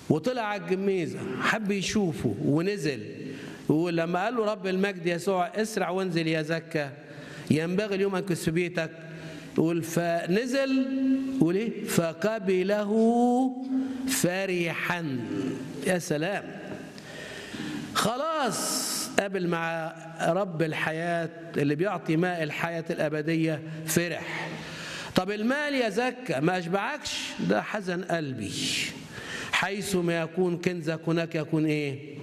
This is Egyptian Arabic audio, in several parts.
وطلع على الجميزة حب يشوفه ونزل ولما قال له رب المجد يسوع اسرع وانزل يا زكا ينبغي اليوم أن في بيتك يقول فنزل وليه فقبله فرحا يا سلام خلاص قابل مع رب الحياة اللي بيعطي ماء الحياة الأبدية فرح طب المال يا زكا ما أشبعكش ده حزن قلبي حيث ما يكون كنزك هناك يكون إيه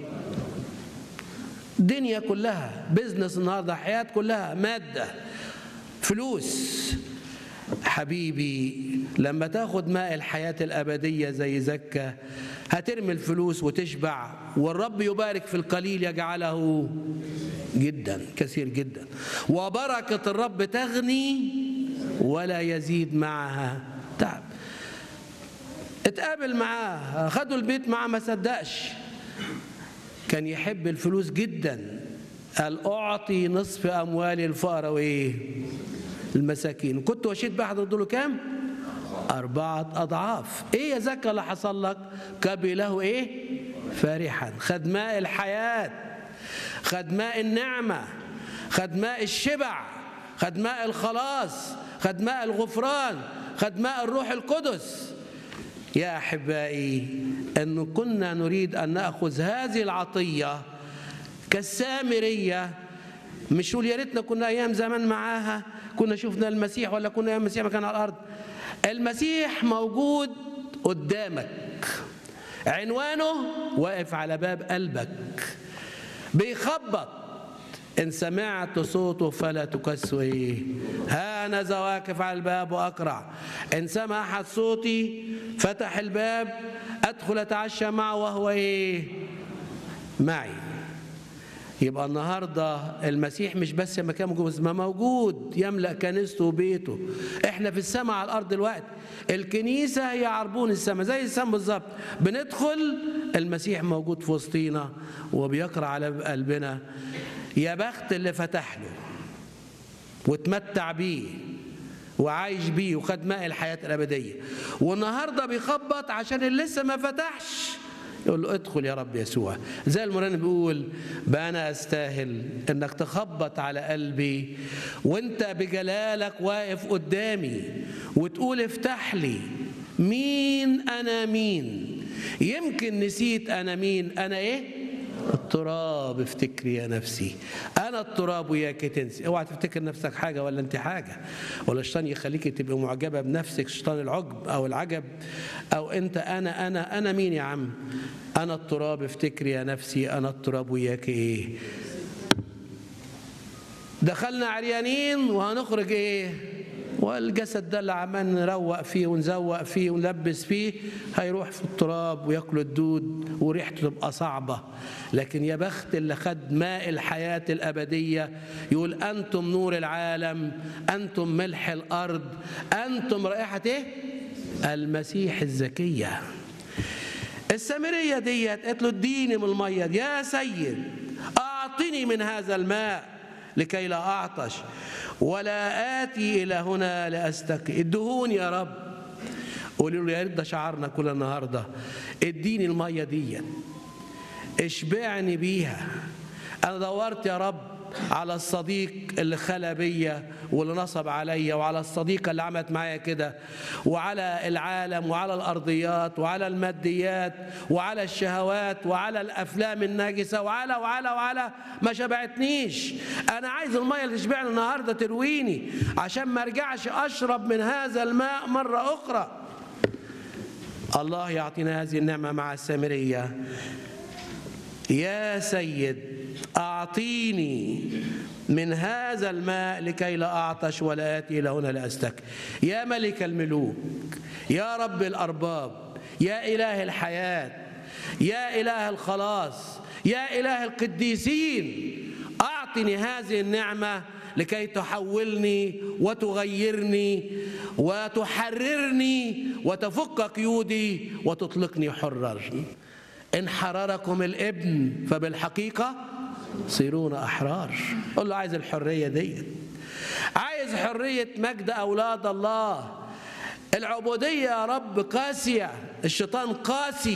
دنيا كلها بزنس النهارده حياة كلها مادة فلوس حبيبي لما تاخد ماء الحياة الأبدية زي زكا هترمي الفلوس وتشبع والرب يبارك في القليل يجعله جدا كثير جدا وبركة الرب تغني ولا يزيد معها تعب اتقابل معاه خدوا البيت معاه ما صدقش كان يحب الفلوس جدا قال اعطي نصف اموالي الفقراء وايه المساكين كنت وشيت بحد له كام أربعة أضعاف إيه يا زكا اللي حصل لك قبله إيه فرحا خد ماء الحياة خد ماء النعمة خد ماء الشبع خد ماء الخلاص خد ماء الغفران خد ماء الروح القدس يا أحبائي أن كنا نريد أن نأخذ هذه العطية كالسامرية مش نقول يا ريتنا كنا أيام زمان معاها كنا شفنا المسيح ولا كنا أيام المسيح ما كان على الأرض المسيح موجود قدامك عنوانه واقف على باب قلبك بيخبط إن سمعت صوته فلا تكسوا إيه ها أنا واقف على الباب وأقرع إن سمع أحد صوتي فتح الباب أدخل أتعشى معه وهو إيه معي يبقى النهارده المسيح مش بس مكان موجود ما موجود يملا كنيسته وبيته احنا في السماء على الارض دلوقتي الكنيسه هي عربون السماء زي السماء بالظبط بندخل المسيح موجود في وسطينا وبيقرا على قلبنا يا بخت اللي فتح له وتمتع بيه وعايش بيه وخد ماء الحياه الابديه والنهارده بيخبط عشان اللي لسه ما فتحش يقول له ادخل يا رب يسوع زي المرنم بيقول بقى انا استاهل انك تخبط على قلبي وانت بجلالك واقف قدامي وتقول افتح لي مين انا مين يمكن نسيت انا مين انا ايه التراب افتكري يا نفسي انا التراب وياك تنسي اوعى تفتكر نفسك حاجه ولا انت حاجه ولا الشيطان يخليك تبقى معجبه بنفسك شيطان العجب او العجب او انت انا انا انا مين يا عم انا التراب افتكري يا نفسي انا التراب وياك ايه دخلنا عريانين وهنخرج ايه والجسد ده اللي عمال نروق فيه ونزوق فيه ونلبس فيه هيروح في التراب وياكل الدود وريحته تبقى صعبه لكن يا بخت اللي خد ماء الحياه الابديه يقول انتم نور العالم انتم ملح الارض انتم رائحه ايه المسيح الزكيه السامريه ديت قالت له اديني من الميه دي. يا سيد اعطني من هذا الماء لكي لا اعطش ولا آتي إلى هنا لأستقي ادهوني يا رب قولوا له يا ريت ده شعارنا كل النهارده اديني المية دي اشبعني بيها أنا دورت يا رب على الصديق اللي خلى بيا واللي نصب عليا وعلى الصديقة اللي عملت معايا كده وعلى العالم وعلى الأرضيات وعلى الماديات وعلى الشهوات وعلى الأفلام الناجسة وعلى وعلى وعلى ما شبعتنيش أنا عايز المية اللي تشبعني النهاردة ترويني عشان ما أرجعش أشرب من هذا الماء مرة أخرى الله يعطينا هذه النعمة مع السامرية يا سيد أعطيني من هذا الماء لكي لا أعطش ولا آتي إلى هنا لأستك يا ملك الملوك يا رب الأرباب يا إله الحياة يا إله الخلاص يا إله القديسين أعطني هذه النعمة لكي تحولني وتغيرني وتحررني وتفك قيودي وتطلقني حرا إن حرركم الابن فبالحقيقة صيرون أحرار قل له عايز الحرية دي عايز حرية مجد أولاد الله العبودية يا رب قاسية الشيطان قاسي